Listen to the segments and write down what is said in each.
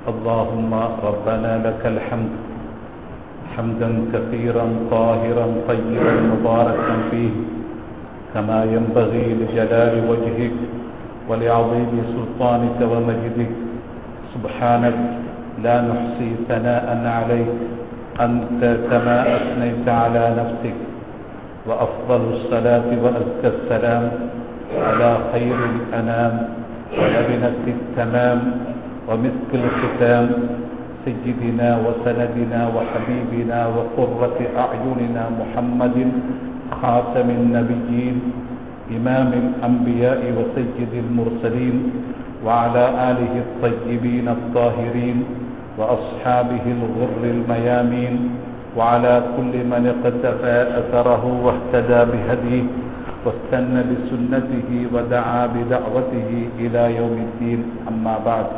اللهم ربنا لك الحمد حمدا كثيرا طاهرا طيبا مباركا فيه كما ينبغي لجلال وجهك ولعظيم سلطانك ومجدك سبحانك لا نحصي ثناء عليك أنت كما أثنيت على نفسك وأفضل الصلاة وأزكى السلام على خير الأنام ولبنة التمام ومسك الختام سيدنا وسندنا وحبيبنا وقرة أعيننا محمد خاتم النبيين إمام الأنبياء وسيد المرسلين وعلى آله الطيبين الطاهرين وأصحابه الغر الميامين وعلى كل من اقتفى أثره واهتدى بهديه واستنى بسنته ودعا بدعوته إلى يوم الدين أما بعد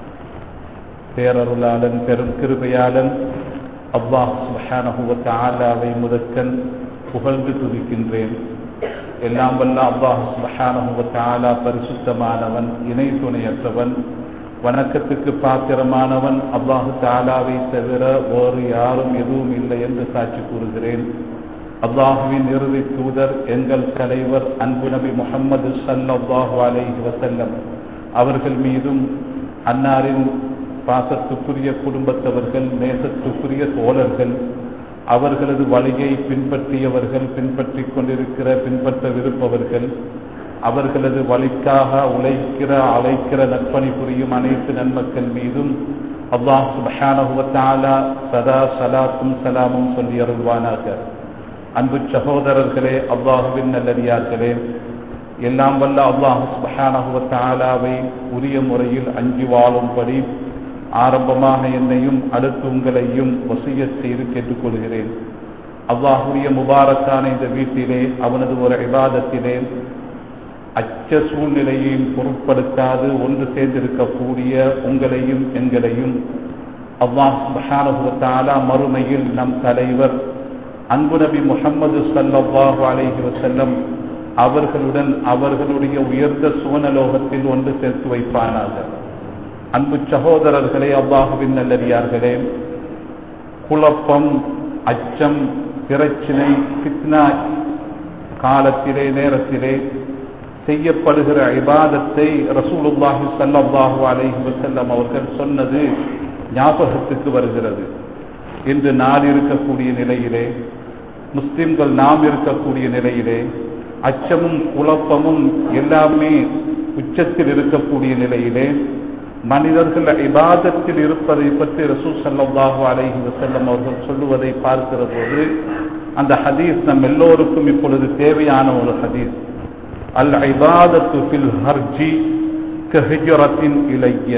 பேரருளாளன் பெரும் கிருபையாளன் அல்லாஹ் சுபஹானஹு தஆலாவை முதற்கண் புகழ்ந்து துதிக்கின்றேன் எல்லாம் வல்ல அல்லாஹ் சுபஹானஹு தஆலா பரிசுத்தமானவன் இணை துணையற்றவன் வணக்கத்துக்கு பாத்திரமானவன் அல்லாஹு தாலாவை தவிர வேறு யாரும் எதுவும் இல்லை என்று சாட்சி கூறுகிறேன் அல்லாஹுவின் இறுதி தூதர் எங்கள் தலைவர் அன்பு நபி முகமது சல்லாஹு அலைஹி வசல்லம் அவர்கள் மீதும் அன்னாரின் பாசத்துக்குரிய குடும்பத்தவர்கள் நேசத்துக்குரிய தோழர்கள் அவர்களது வழியை பின்பற்றியவர்கள் பின்பற்றிக் கொண்டிருக்கிற பின்பற்றவிருப்பவர்கள் அவர்களது வழிக்காக உழைக்கிற அழைக்கிற நற்பணி புரியும் அனைத்து நன்மக்கள் மீதும் அல்லாஹ் சுபஹானஹுவத்தாலா சதா சலாத்தும் சலாமும் சொல்லி அருள்வானாக அன்பு சகோதரர்களே அல்லாஹுவின் நல்லடியார்களே எல்லாம் வல்ல அல்லாஹு சுபஹானஹுவத்தாலாவை உரிய முறையில் அஞ்சு வாழும்படி ஆரம்பமாக என்னையும் அடுத்து உங்களையும் வசிய செய்து கேட்டுக்கொள்கிறேன் அல்லாஹுரிய முபாரக்கான இந்த வீட்டிலே அவனது ஒரு விவாதத்திலே அச்ச சூழ்நிலையையும் பொருட்படுத்தாது ஒன்று சேர்ந்திருக்கக்கூடிய உங்களையும் எங்களையும் அல்லாஹ் மஹானுவத்தாலா மறுமையில் நம் தலைவர் அன்பு நபி முகமது சல்லாஹு அலைஹி வசல்லம் அவர்களுடன் அவர்களுடைய உயர்ந்த சுவனலோகத்தில் ஒன்று சேர்த்து வைப்பானாக அன்பு சகோதரர்களே அல்லாஹுவின் நல்லறியார்களே குழப்பம் அச்சம் பிரச்சினை பித்னா காலத்திலே நேரத்திலே செய்யப்படுகிற இபாதத்தை ரசூலுல்லாஹி சல்லாஹூ அலைஹி வசல்லம் அவர்கள் சொன்னது ஞாபகத்துக்கு வருகிறது இன்று நான் இருக்கக்கூடிய நிலையிலே முஸ்லிம்கள் நாம் இருக்கக்கூடிய நிலையிலே அச்சமும் குழப்பமும் எல்லாமே உச்சத்தில் இருக்கக்கூடிய நிலையிலே மனிதர்கள் இபாதத்தில் இருப்பதை பற்றி ரசூல் சல்லாஹூ அலைஹி வசல்லம் அவர்கள் சொல்லுவதை பார்க்கிற போது அந்த ஹதீஸ் நம் எல்லோருக்கும் இப்பொழுது தேவையான ஒரு ஹதீஸ் அல் ஐபாதத்து ஃபில் ஹர்ஜி கஹிஜரத்தின் இலக்கிய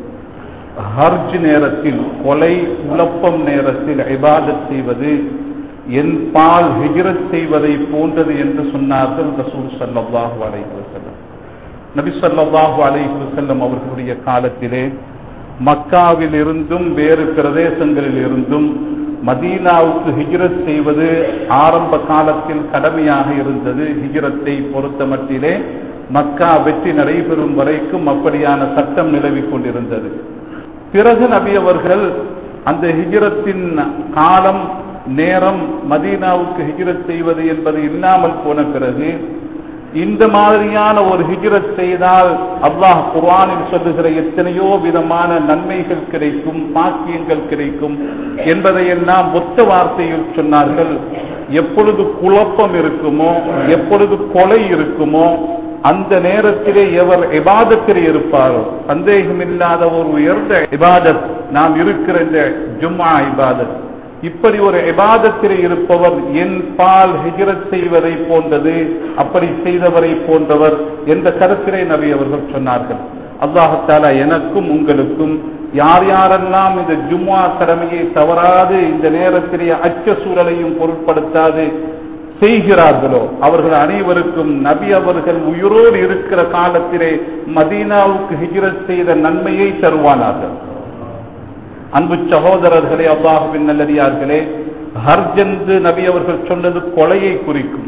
ஹர்ஜ் நேரத்தில் கொலை குழப்பம் நேரத்தில் ஐபாதத் செய்வது என் பால் ஹிஜரத் செய்வதை போன்றது என்று சொன்னார்கள் ரசூல் சல்லாஹு அலைஹி வசல்லம் நபி சொல்லாஹு அலைஹி வசல்லம் அவர்களுடைய காலத்திலே மக்காவில் இருந்தும் வேறு பிரதேசங்களில் இருந்தும் மதீனாவுக்கு ஹிஜ்ரத் செய்வது ஆரம்ப காலத்தில் கடமையாக இருந்தது ஹிஜ்ரத்தை பொறுத்த மட்டிலே மக்கா வெற்றி நடைபெறும் வரைக்கும் அப்படியான சட்டம் நிலவிக் கொண்டிருந்தது பிறகு நபி அவர்கள் அந்த ஹிஜ்ரத்தின் காலம் நேரம் மதீனாவுக்கு ஹிஜ்ரத் செய்வது என்பது இல்லாமல் போன பிறகு இந்த மாதிரியான ஒரு ஹிஜ்ரத் செய்தால் அல்லாஹ் குர்ஆனில் சொல்லுகிற எத்தனையோ விதமான நன்மைகள் கிடைக்கும் பாக்கியங்கள் கிடைக்கும் என்பதையெல்லாம் ஒத்த வார்த்தையில் சொன்னார்கள் எப்பொழுது குழப்பம் இருக்குமோ எப்பொழுது கொலை இருக்குமோ அந்த நேரத்திலே எவர் இபாதத்தில் இருப்பாரோ சந்தேகமில்லாத ஒரு உயர்ந்த இபாதத் நாம் இருக்கிற இந்த ஜும்மா இபாதத் இப்படி ஒரு இபாதத்தில் இருப்பவர் என் பால் ஹிஜரத் செய்வதை போன்றது அப்படி செய்தவரை போன்றவர் என்ற கருத்திலே நபி அவர்கள் சொன்னார்கள் அல்லாஹாலா எனக்கும் உங்களுக்கும் யார் யாரெல்லாம் இந்த ஜும்மா கடமையை தவறாது இந்த நேரத்திலே அச்ச சூழலையும் பொருட்படுத்தாது செய்கிறார்களோ அவர்கள் அனைவருக்கும் நபி அவர்கள் உயிரோடு இருக்கிற காலத்திலே மதீனாவுக்கு ஹிஜ்ரத் செய்த நன்மையை தருவானார்கள் அன்பு சகோதரர்களே அல்லாஹுவின் நல்லடியார்களே ஹர்ஜென்று நபி அவர்கள் சொன்னது கொலையை குறிக்கும்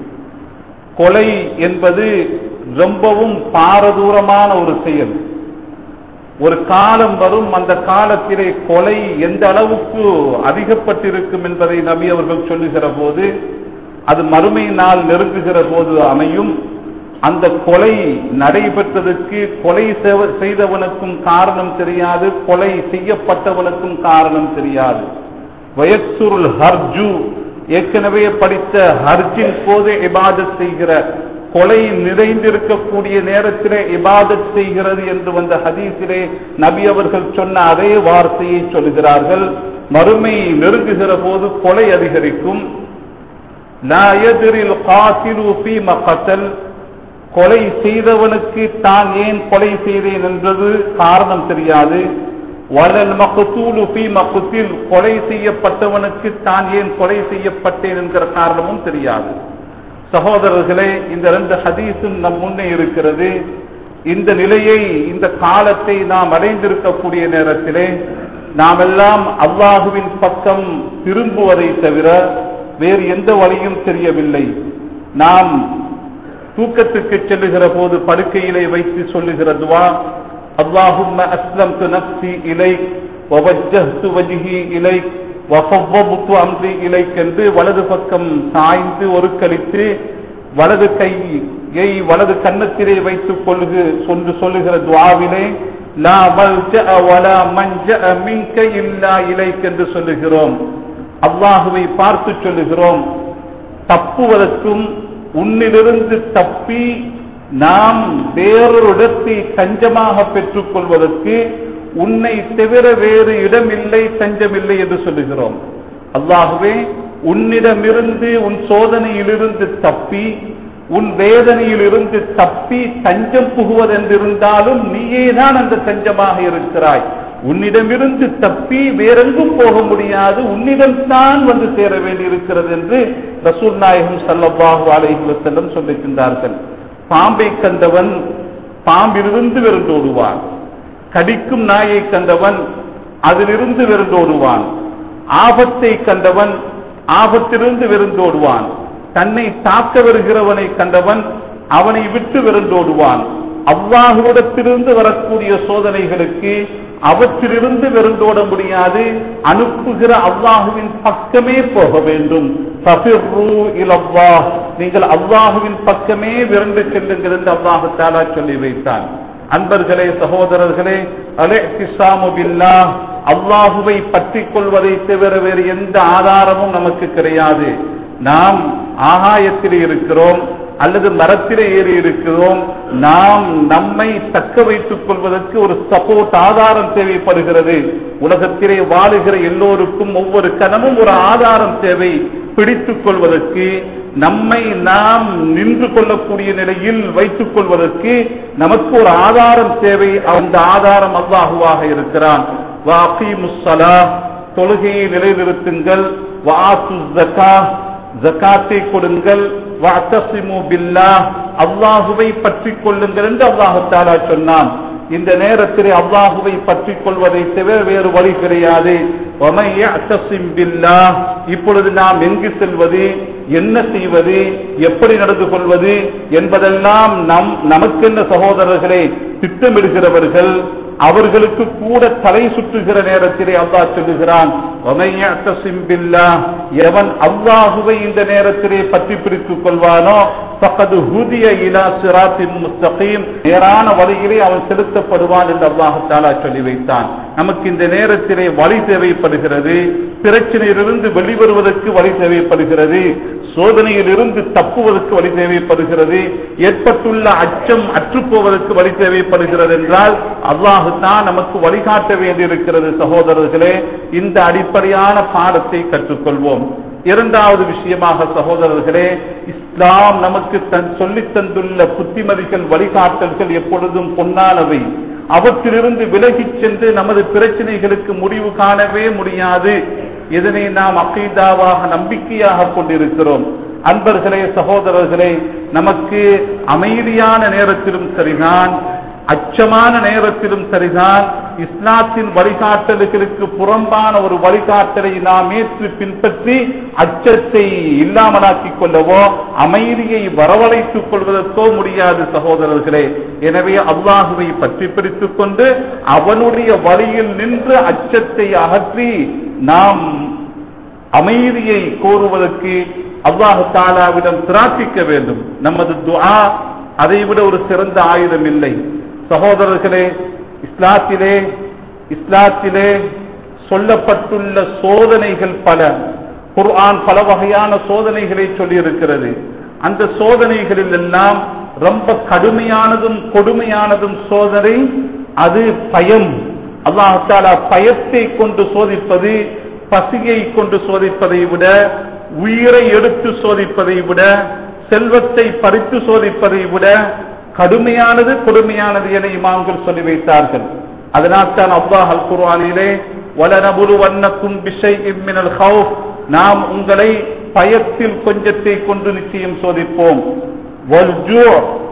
கொலை என்பது ரொம்பவும் பாரதூரமான ஒரு செயல் ஒரு காலம் வரும் அந்த காலத்திலே கொலை எந்த அளவுக்கு அதிகப்பட்டிருக்கும் என்பதை நபி அவர்கள் சொல்லுகிற போது அது மறுமை நாள் நெருங்குகிற போது அமையும் அந்த கொலை நடைபெற்றதற்கு கொலை செய்தவனுக்கும் காரணம் தெரியாது கொலை செய்யப்பட்டவனுக்கும் காரணம் தெரியாது வயசுருள் ஹர்ஜு ஏற்கனவே படித்த ஹர்ஜின் போது இபாதத் செய்கிற கொலை நிறைந்திருக்கக்கூடிய நேரத்திலே இபாதத் செய்கிறது என்று வந்த ஹதீஸிலே நபி அவர்கள் சொன்ன அதே வார்த்தையை சொல்கிறார்கள் மறுமை நெருங்குகிற போது கொலை அதிகரிக்கும் கொலை செய்தவனுக்கு தான் ஏன் கொலை செய்தேன் என்பது காரணம் தெரியாது வலல் மக்குத்தூலு பி மக்குத்தில் கொலை செய்யப்பட்டவனுக்கு தான் ஏன் கொலை செய்யப்பட்டேன் என்கிற காரணமும் தெரியாது சகோதரர்களே இந்த ரெண்டு ஹதீஸும் நம் முன்னே இருக்கிறது இந்த நிலையை இந்த காலத்தை நாம் அடைந்திருக்கக்கூடிய நேரத்திலே நாம் எல்லாம் அல்லாஹுவின் பக்கம் திரும்புவதை தவிர வேறு எந்த வழியும் தெரியவில்லை நாம் தூக்கத்துக்கு செல்லுகிற போது படுக்கையிலே வைத்து சொல்லுகிற துவா அல்லாஹும்ம அஸ்லம் து நப்சி இலை வவஜ்ஜஹ்து வஜ்ஹி இலை வஃபவ்வபுத்து அம்ரி இலைக் என்று வலது பக்கம் சாய்ந்து ஒருக்களித்து வலது கையை வலது கன்னத்திலே வைத்துக் கொள்ளுகு சொல்லு சொல்லுகிற துவாவிலே லா மல்ஜஅ வலா மன்ஜஅ மின்க இல்லா இலைக் என்று சொல்லுகிறோம் அல்லாஹுவை பார்த்து சொல்லுகிறோம் தப்புவதற்கும் உன்னிலிருந்து தப்பி நாம் வேறொரு இடத்தை தஞ்சமாக பெற்றுக் கொள்வதற்கு உன்னை தவிர வேறு இடமில்லை தஞ்சமில்லை என்று சொல்லுகிறோம் அல்லாகவே உன்னிடமிருந்து உன் சோதனையிலிருந்து தப்பி உன் வேதனையிலிருந்து தப்பி தஞ்சம் புகுவதென்றிருந்தாலும் நீயே தான் அந்த தஞ்சமாக இருக்கிறாய் உன்னிடமிருந்து தப்பி வேறெங்கும் போக முடியாது உன்னிடம் தான் வந்து சேர வேண்டியிருக்கிறது என்று ரசூல் நாயகம் சல்லாஹூ அலைஹி வசல்லம் சொல்லிக்கின்றார்கள் பாம்பை கண்டவன் பாம்பிலிருந்து விருந்தோடுவான் கடிக்கும் நாயை கண்டவன் அதிலிருந்து விருந்தோடுவான் ஆபத்தை கண்டவன் ஆபத்திலிருந்து விருந்தோடுவான் தன்னை தாக்க வருகிறவனை கண்டவன் அவனை விட்டு விருந்தோடுவான் அவ்வாஹுவிடத்திலிருந்து வரக்கூடிய சோதனைகளுக்கு அவற்றிலிருந்து விருந்தோட முடியாது அனுப்புகிற அல்லாஹுவின் பக்கமே போக வேண்டும் நீங்கள் அல்லாஹுவின் பக்கமே விரண்டு செல்லுங்கள் என்று அல்லாஹு தாலா சொல்லி வைத்தான் அன்பர்களே சகோதரர்களே அலே கிசாமுபில்லா அல்லாஹுவை பற்றி கொள்வதை தவிர வேறு எந்த ஆதாரமும் நமக்கு கிடையாது நாம் ஆகாயத்தில் இருக்கிறோம் அல்லது மரத்திலே ஏறி இருக்கிறோம் நாம் நம்மை தக்க வைத்துக் கொள்வதற்கு ஒரு சப்போர்ட் ஆதாரம் தேவைப்படுகிறது உலகத்திலே வாழுகிற எல்லோருக்கும் ஒவ்வொரு கணமும் ஒரு ஆதாரம் தேவை பிடித்துக் கொள்வதற்கு நம்மை நாம் நின்று கொள்ளக்கூடிய நிலையில் வைத்துக் கொள்வதற்கு நமக்கு ஒரு ஆதாரம் தேவை அந்த ஆதாரம் அல்லாஹுவாக இருக்கிறான் தொழுகையை நிலைநிறுத்துங்கள் வாசு ஜக்கா ஜக்காத்தை கொடுங்கள் அல்லாஹுவை பற்றி கொள்ளுங்கள் என்று அல்லாஹு தாலா சொன்னான் இந்த நேரத்தில் அல்லாஹுவை பற்றி கொள்வதை தவிர வேறு வழி கிடையாது இப்பொழுது நாம் எங்கு செல்வது என்ன செய்வது எப்படி நடந்து கொள்வது என்பதெல்லாம் நம் நமக்கென்ன சகோதரர்களே திட்டமிடுகிறவர்கள் அவர்களுக்கு கூட தலை சுற்றுகிற நேரத்திலே அல்லாஹ் சொல்லுகிறான் எவன் அல்லாஹுவை இந்த நேரத்திலே பற்றி பிடித்துக் கொள்வானோ பக்கது ஹுதிய இலா சிராத்தின் முஸ்தகீம் நேரான வழியிலே அவன் செலுத்தப்படுவான் என்று அல்லாஹு தாலா சொல்லி வைத்தான் நமக்கு இந்த நேரத்திலே வழி தேவைப்படுகிறது பிரச்சனையிலிருந்து வெளிவருவதற்கு வழி தேவைப்படுகிறது சோதனையிலிருந்து தப்புவதற்கு வழி தேவைப்படுகிறது ஏற்பட்டுள்ள அச்சம் அற்றுப்போவதற்கு வழி தேவைப்படுகிறது என்றால் அல்லாஹு தான் நமக்கு வழிகாட்ட வேண்டியிருக்கிறது சகோதரர்களே இந்த அடிப்படையான பாடத்தை கற்றுக்கொள்வோம் இரண்டாவது விஷயமாக சகோதரர்களே இஸ்லாம் நமக்கு தன் சொல்லித் தந்துள்ள புத்திமதிகள் வழிகாட்டல்கள் எப்பொழுதும் பொன்னானவை அவற்றிலிருந்து விலகிச் சென்று நமது பிரச்சனைகளுக்கு முடிவு காணவே முடியாது இதனை நாம் அக்கீதாவாக நம்பிக்கையாக கொண்டிருக்கிறோம் அன்பர்களே சகோதரர்களே நமக்கு அமைதியான நேரத்திலும் சரிதான் அச்சமான நேரத்திலும் சரிதான் இஸ்லாத்தின் வழிகாட்டல்களுக்கு புறம்பான ஒரு வழிகாட்டலை நாம் ஏற்று பின்பற்றி அச்சத்தை இல்லாமலாக்கிக் கொள்ளவோ அமைதியை வரவழைத்துக் கொள்வதற்கோ முடியாது சகோதரர்களே எனவே அல்லாஹுவை பற்றி பிடித்துக் கொண்டு அவனுடைய வழியில் நின்று அச்சத்தை அகற்றி நாம் அமைதியை கோருவதற்கு அல்லாஹு தாலாவிடம் பிரார்த்திக்க வேண்டும் நமது துஆ அதைவிட ஒரு சிறந்த ஆயுதம் இல்லை சகோதரர்களே இஸ்லாத்திலே இஸ்லாத்திலே சொல்லப்பட்டுள்ள சோதனைகள் பல குர்ஆன் பல வகையான சோதனைகளை சொல்லியிருக்கிறது அந்த சோதனைகளில் எல்லாம் ரொம்ப கடுமையானதும் கொடுமையானதும் சோதனை அது பயம் அல்லாஹாலா பயத்தை கொண்டு சோதிப்பது பசியை கொண்டு சோதிப்பதை விட உயிரை எடுத்து சோதிப்பதை விட செல்வத்தை பறித்து சோதிப்பதை விட கடுமையானது கொடுமையானது என இமாம்கள் சொல்லி வைத்தார்கள் அதனால் தான் அல்லாஹ் அல் குர்ஆனிலே வலனபுரு வண்ணக்கும் பிஷை இம்மினல் ஹவுஃப் நாம் உங்களை பயத்தில் கொஞ்சத்தை கொண்டு நிச்சயம் சோதிப்போம் வல்ஜூ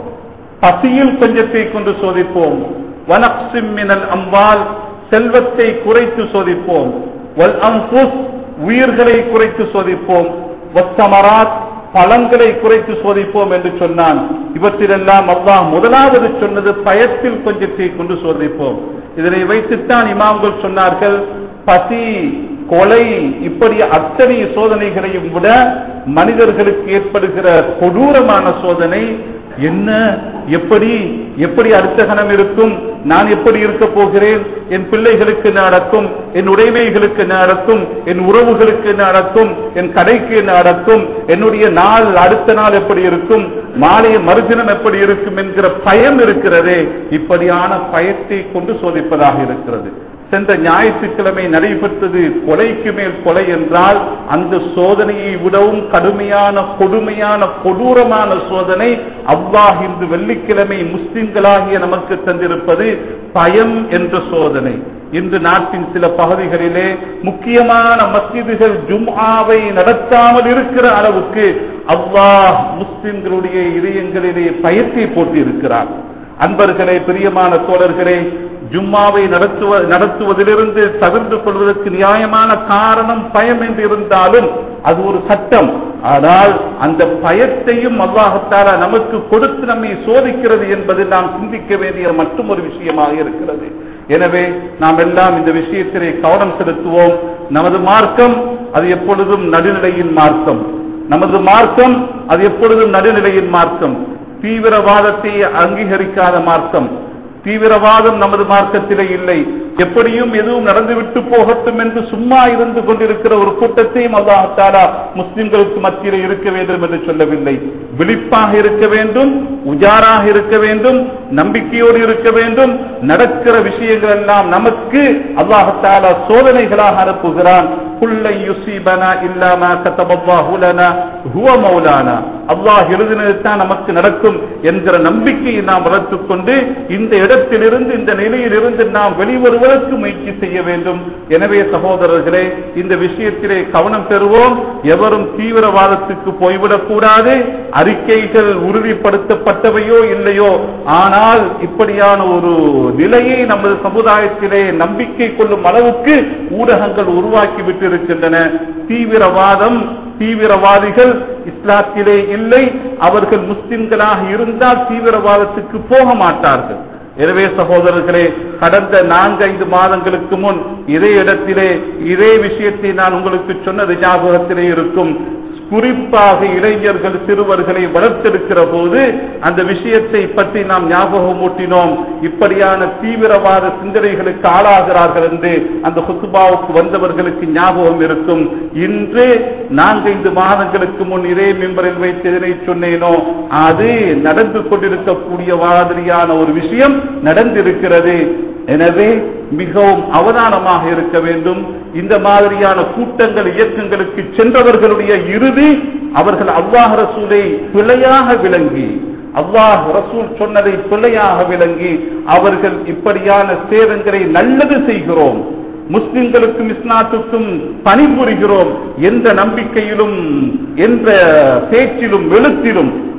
பசியில் கொஞ்சத்தை கொண்டு சோதிப்போம் வனக்சிம் மினல் அம்பால் செல்வத்தை குறைத்து சோதிப்போம் வல் அம்புஸ் உயிர்களை குறைத்து சோதிப்போம் வத்தமராத் பழங்களை குறைத்து சோதிப்போம் என்று சொன்னான் இவற்றிலெல்லாம் அல்லாஹ் முதலாவது சொன்னது பயத்தில் கொஞ்சத்தை கொண்டு சோதிப்போம் இதனை வைத்துத்தான் இமாம்கள் சொன்னார்கள் பசி கொலை இப்படி அத்தனை சோதனைகளையும் விட மனிதர்களுக்கு ஏற்படுகிற கொடூரமான சோதனை என்ன எப்படி எப்படி அடுத்த கணம் இருக்கும் நான் எப்படி இருக்க போகிறேன் என் பிள்ளைகளுக்கு நடக்கும் என் உடைமைகளுக்கு நடக்கும் என் உறவுகளுக்கு நடக்கும் என் கடைக்கு நடக்கும் என்னுடைய நாள் அடுத்த நாள் எப்படி இருக்கும் மாலைய மறுதினம் எப்படி இருக்கும் என்கிற பயம் இருக்கிறதே இப்படியான பயத்தை கொண்டு சோதிப்பதாக இருக்கிறது சென்ற ஞாயிற்றுக்கிழமை நடைபெற்றது கொலைக்கு மேல் கொலை என்றால் அந்த சோதனையை விடவும் கடுமையான கொடுமையான கொடூரமான சோதனை அல்லாஹ் இன்று வெள்ளிக்கிழமை முஸ்லிம்களாகிய நமக்கு தந்திருப்பது பயம் என்ற சோதனை இன்று நாட்டின் சில பகுதிகளிலே முக்கியமான மஸ்ஜிதுகள் ஜும்ஆவை நடத்தாமல் இருக்கிற அளவுக்கு அல்லாஹ் முஸ்லிம்களுடைய இதயங்களிலே பயத்தை போட்டு இருக்கிறார் அன்பர்களே பிரியமான தோழர்களே ஜும்மாவை நடத்துவ நடத்துவதிலிருந்து தவிர்த்து கொள்வதற்கு நியாயமான காரணம் பயம் என்று இருந்தாலும் அது ஒரு சட்டம் ஆனால் அந்த பயத்தையும் அல்லாஹத்தால நமக்கு கொடுத்து நம்மை சோதிக்கிறது என்பது நாம் சிந்திக்க வேண்டிய மட்டும் ஒரு விஷயமாக இருக்கிறது எனவே நாம் எல்லாம் இந்த விஷயத்திலே கவனம் செலுத்துவோம் நமது மார்க்கம் அது எப்பொழுதும் நடுநிலையின் மார்க்கம் நமது மார்க்கம் அது எப்பொழுதும் நடுநிலையின் மார்க்கம் தீவிரவாதத்தை அங்கீகரிக்காத மார்க்கம் தீவிரவாதம் நமது மார்க்கத்திலே இல்லை எப்படியும் எதுவும் நடந்துவிட்டு போகட்டும் என்று சும்மா இருந்து கொண்டிருக்கிற ஒரு கூட்டத்தையும் அல்லாஹாலா முஸ்லிம்களுக்கு மத்தியிலே இருக்க வேண்டும் என்று சொல்லவில்லை விழிப்பாக இருக்க வேண்டும் உஜாராக இருக்க வேண்டும் நம்பிக்கையோடு இருக்க வேண்டும் நடக்கிற விஷயங்கள் எல்லாம் நமக்கு அல்லாஹாலா சோதனைகளாக அனுப்புகிறான் குல்லை யுசீபனா இல்லாம கத்தபல்லாஹு லனா ஹுவ மௌலானா அல்லாஹ் எழுதினதுதான் நமக்கு நடக்கும் என்கிற நம்பிக்கையை நாம் வளர்த்துக் கொண்டு இந்த இடத்திலிருந்து இந்த நிலையிலிருந்து நாம் வெளிவருவதற்கு முயற்சி செய்ய வேண்டும் எனவே சகோதரர்களே இந்த விஷயத்திலே கவனம் பெறுவோம் எவரும் தீவிரவாதத்துக்கு போய்விடக் கூடாது அறிக்கைகள் உறுதிப்படுத்தப்பட்டவையோ இல்லையோ ஆனால் இப்படியான ஒரு நிலையை நமது சமுதாயத்திலே நம்பிக்கை கொள்ளும் அளவுக்கு ஊடகங்கள் உருவாக்கி விட்டிருக்கின்றன தீவிரவாதம் தீவிரவாதிகள் இஸ்லாத்திலே இல்லை அவர்கள் முஸ்லிம்களாக இருந்தால் தீவிரவாதத்துக்கு போக மாட்டார்கள் எனவே சகோதரர்களே கடந்த நான்கு ஐந்து மாதங்களுக்கு முன் இதே இடத்திலே இதே விஷயத்தை நான் உங்களுக்கு சொன்னது ஞாபகத்திலே இருக்கும் குறிப்பாக இளைஞர்கள் சிறுவர்களை வளர்த்தெடுக்கிற போது அந்த விஷயத்தை பற்றி நாம் ஞாபகம் ஊட்டினோம் இப்படியான தீவிரவாத சிந்தனைகளுக்கு ஆளாகிறார்கள் என்று அந்த ஹுத்துபாவுக்கு வந்தவர்களுக்கு ஞாபகம் இருக்கும் இன்று நான்கைந்து மாதங்களுக்கு முன் இதே மெம்பரில் வைத்து எதனை சொன்னேனோ அது நடந்து கொண்டிருக்கக்கூடிய மாதிரியான ஒரு விஷயம் நடந்திருக்கிறது எனவே மிகவும் அவதானமாக இருக்க வேண்டும் இந்த மாதிரியான கூட்டங்கள் இயக்கங்களுக்கு சென்றவர்களுடைய இறுதி அவர்கள் அல்லாஹ் ரசூலை பிழையாக விளங்கி அல்லாஹ் ரசூல் சொன்னதை பிழையாக விளங்கி அவர்கள் இப்படியான சேதங்களை நல்லது செய்கிறோம் முஸ்லிம்களுக்கும் இஸ்லாத்துக்கும் பணிபுரிகிறோம் என்ற நம்பிக்கையிலும் என்ற பேச்சிலும் எழுத்திலும்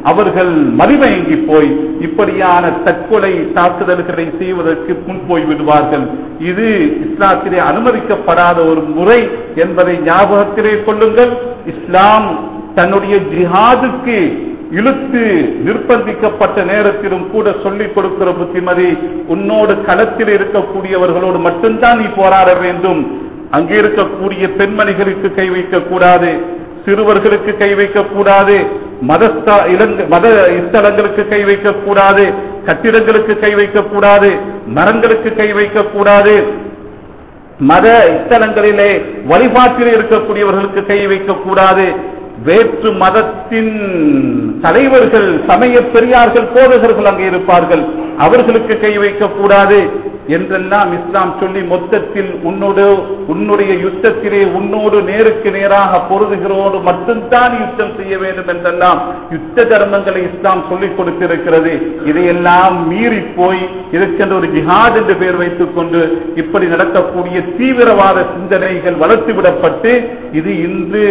அவர்கள் மதிமயங்கி போய் இப்படியான தற்கொலை தாக்குதல்களை செய்வதற்கு முன் போய் விடுவார்கள் இது இஸ்லாத்திலே அனுமதிக்கப்படாத ஒரு முறை என்பதை ஞாபகத்திலே கொள்ளுங்கள் இஸ்லாம் தன்னுடைய ஜிஹாதுக்கு இழுத்து நிர்பந்திக்கப்பட்ட நேரத்திலும் கூட சொல்லிக் கொடுக்கிற புத்திமதி உன்னோடு களத்தில் இருக்கக்கூடியவர்களோடு மட்டும்தான் நீ போராட வேண்டும் அங்கே இருக்கக்கூடிய பெண்மணிகளுக்கு கை வைக்க கூடாது சிறுவர்களுக்கு கை வைக்க கூடாது மதஸ்தா இலங்க மத ஸ்தலங்களுக்கு கை வைக்க கூடாது கட்டிடங்களுக்கு கை வைக்க கூடாது மரங்களுக்கு கை வைக்க கூடாது மத ஸ்தலங்களிலே வழிபாட்டில் இருக்கக்கூடியவர்களுக்கு கை வைக்க கூடாது வேற்று மதத்தின் தலைவர்கள் சமய பெரியார்கள் போதகர்கள் அங்கே இருப்பார்கள் அவர்களுக்கு கை வைக்க கூடாது என்றெல்லாம் இஸ்லாம் சொல்லி மொத்தத்தில் உன்னோடு உன்னுடைய யுத்தத்திலே உன்னோடு நேருக்கு நேராக பொருதுகிறோடு மட்டும்தான் யுத்தம் செய்ய வேண்டும் என்றெல்லாம் யுத்த தர்மங்களை இஸ்லாம் சொல்லிக் கொடுத்திருக்கிறது இதையெல்லாம் மீறி போய் இதற்கென்று ஒரு ஜிஹாத் என்று பெயர் வைத்துக் கொண்டு இப்படி நடக்கக்கூடிய தீவிரவாத சிந்தனைகள் வளர்த்து விடப்பட்டு இது இன்று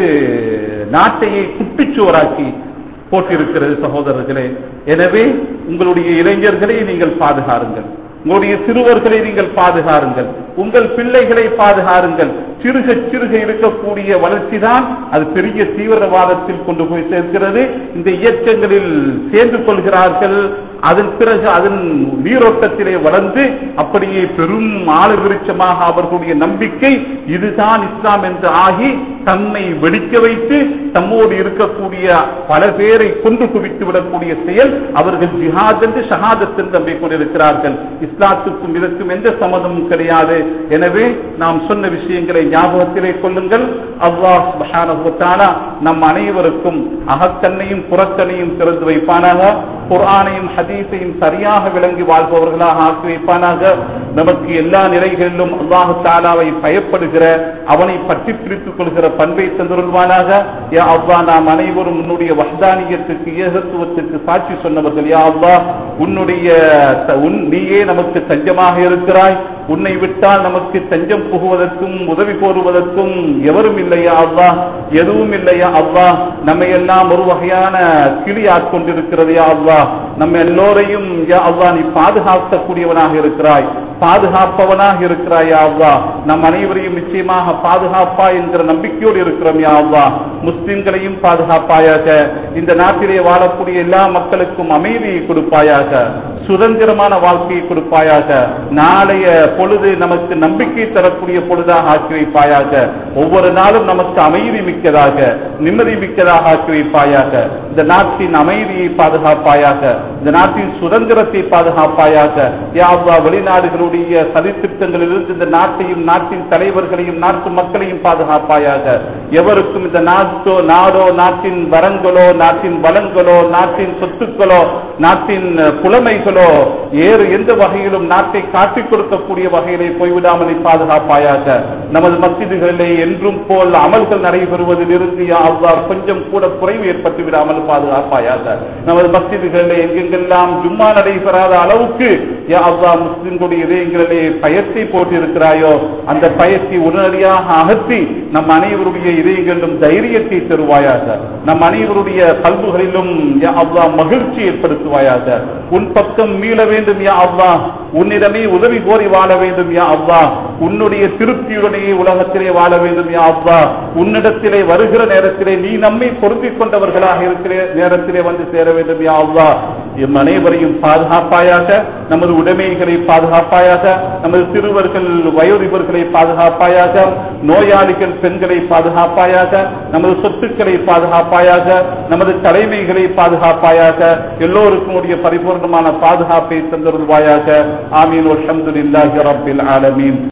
நாட்டையை குட்டிச்சுவராக்கி போட்டிருக்கிறது சகோதரர்களே எனவே உங்களுடைய இளைஞர்களை நீங்கள் பாதுகாருங்கள் உங்களுடைய சிறுவர்களை நீங்கள் பாதுகாருங்கள் உங்கள் பிள்ளைகளை பாதுகாருங்கள் சிறுக சிறுக இருக்கக்கூடிய வளர்ச்சி தான் அது பெரிய தீவிரவாதத்தில் கொண்டு போய் சேர்க்கிறது இந்த இயக்கங்களில் சேர்ந்து கொள்கிறார்கள் அதன் பிறகு அதன் நீரோட்டத்திலே வளர்ந்து அப்படியே பெரும் ஆளு விருட்சமாக அவர்களுடைய நம்பிக்கை இதுதான் இஸ்லாம் என்று ஆகி தம்மை வெடிக்க வைத்து தம்மோடு இருக்கக்கூடிய பல பேரை கொண்டு குவித்து விடக்கூடிய செயல் அவர்கள் ஜிஹாத் என்று ஷஹாதத் என்று நம்பிக் கொண்டிருக்கிறார்கள் இஸ்லாத்துக்கும் இதற்கும் எந்த சம்மதமும் கிடையாது எனவே நாம் சொன்ன விஷயங்களை ஞாபகத்திலே கொள்ளுங்கள் அல்லாஹ் சுப்ஹானஹு வ தஆலா நம் அனைவருக்கும் அகக்கண்ணையும் புறக்கண்ணையும் திறந்து வைப்பானாக குர்ஆனையும் ஹதீஸையும் சரியாக விளங்கி வாழ்பவர்களாக ஆக்கி வைப்பானாக நமக்கு எல்லா நிலைகளிலும் அல்லாஹு தாலாவை பயப்படுகிற அவனை பற்றி பிடித்துக் கொள்கிற பண்பை தந்துருள்வானாக யா அவ்வா நாம் அனைவரும் உன்னுடைய வஹ்தானியத்துக்கு ஏகத்துவத்துக்கு சாட்சி சொன்னவர்கள் யா அவ்வா உன்னுடைய த- உன் நீயே நமக்கு தஞ்சமாக இருக்கிறாய் உன்னை விட்டால் நமக்கு தஞ்சம் புகுவதற்கும் உதவி கோருவதற்கும் எவரும் இல்லையா அவ்வா எதுவும் இல்லையா அவ்வா நம்மை எல்லாம் ஒரு வகையான கிளியாக் கொண்டிருக்கிறது யா அவ்வா நம்ம எல்லோரையும் யா அவ்வா நீ பாதுகாக்கக்கூடியவனாக இருக்கிறாய் பாதுகாப்பவனாக இருக்கிறாய் யா அவ்வா நம் அனைவரையும் நிச்சயமாக பாதுகாப்பா என்கிற நம்பிக்கையோடு இருக்கிறோம் யா அவ்வா முஸ்லிம்களையும் பாதுகாப்பாயாக இந்த நாட்டிலே வாழக்கூடிய எல்லா மக்களுக்கும் அமைதியை கொடுப்பாயாக சுதந்திரமான வாழ்க்கையை கொடுப்பாயாக நாளைய பொழுது நமக்கு நம்பிக்கை தரக்கூடிய பொழுதாக ஆக்கி வைப்பாயாக ஒவ்வொரு நாளும் நமக்கு அமைதி மிக்கதாக நிம்மதி மிக்கதாக ஆக்கி வைப்பாயாக இந்த நாட்டின் அமைதியை பாதுகாப்பாயாக இந்த நாட்டின் சுதந்திரத்தை பாதுகாப்பாயாக யாவா வெளிநாடுகளுடைய சதித்திட்டங்களிலிருந்து இந்த நாட்டையும் நாட்டின் தலைவர்களையும் நாட்டு மக்களையும் பாதுகாப்பாயாக எவருக்கும் இந்த நாட்டோ நாடோ நாட்டின் வரங்களோ நாட்டின் வளங்களோ நாட்டின் சொத்துக்களோ நாட்டின் அஹ், புலமைகளோ ஏறு எந்த வகையிலும் நாட்டை காட்டிக் கொடுக்கக்கூடிய வகையிலே போய்விடாமல் நீ பாதுகாப்பாயாக நமது மஸ்ஜிதுகளிலே என்றும் போல் அமல்கள் நடைபெறுவதில் இருந்து யா அல்லாஹ் கொஞ்சம் கூட குறைவு ஏற்பட்டு விடாமல் பாதுகாப்பாயாக நமது மஸ்ஜிதுகளிலே எங்கெங்கெல்லாம் ஜும்மா நடைபெறாத அளவுக்கு யா அல்லாஹ் முஸ்லிம்களுடைய இதயங்களிலே பயத்தை போட்டிருக்கிறாயோ அந்த பயத்தை உடனடியாக அகற்றி நம் அனைவருடைய இதயங்களிலும் தைரியத்தை தருவாயாக நம் அனைவருடைய கல்புகளிலும் யா அல்லாஹ் மகிழ்ச்சி ஏற்படுத்துவாயாக உன் பக்கம் மீள வேண்டும் யா அல்லாஹ் உன்னிடமே உதவி கோரி வாழ வேண்டும் யா அல்லாஹ் உன்னுடைய திருப்தியுடனே உலகத்திலே வாழ வேண்டும் யா அல்லாஹ் உன்னிடத்திலே வருகிற நேரத்திலே நீ நம்மை பொருந்திக் கொண்டவர்களாக இருக்கிற நேரத்திலே வந்து சேர வேண்டும் யா அல்லாஹ் எம் அனைவரையும் பாதுகாப்பாயாக நமது உடைமைகளை பாதுகாப்பாயாக நமது சிறுவர்கள் வயோதிபர்களை பாதுகாப்பாயாக நோயாளிகள் பெண்களை பாதுகாப்பாயாக நமது சொத்துக்களை பாதுகாப்பாயாக நமது தலைமைகளை பாதுகாப்பாயாக எல்லோருக்கும் உடைய பரிபூர்ணமான பாதுகாப்பை தந்தருள்வாயாக ஆமீன் அல்ஹம்துலில்லாஹி ரப்பில் ஆலமீன்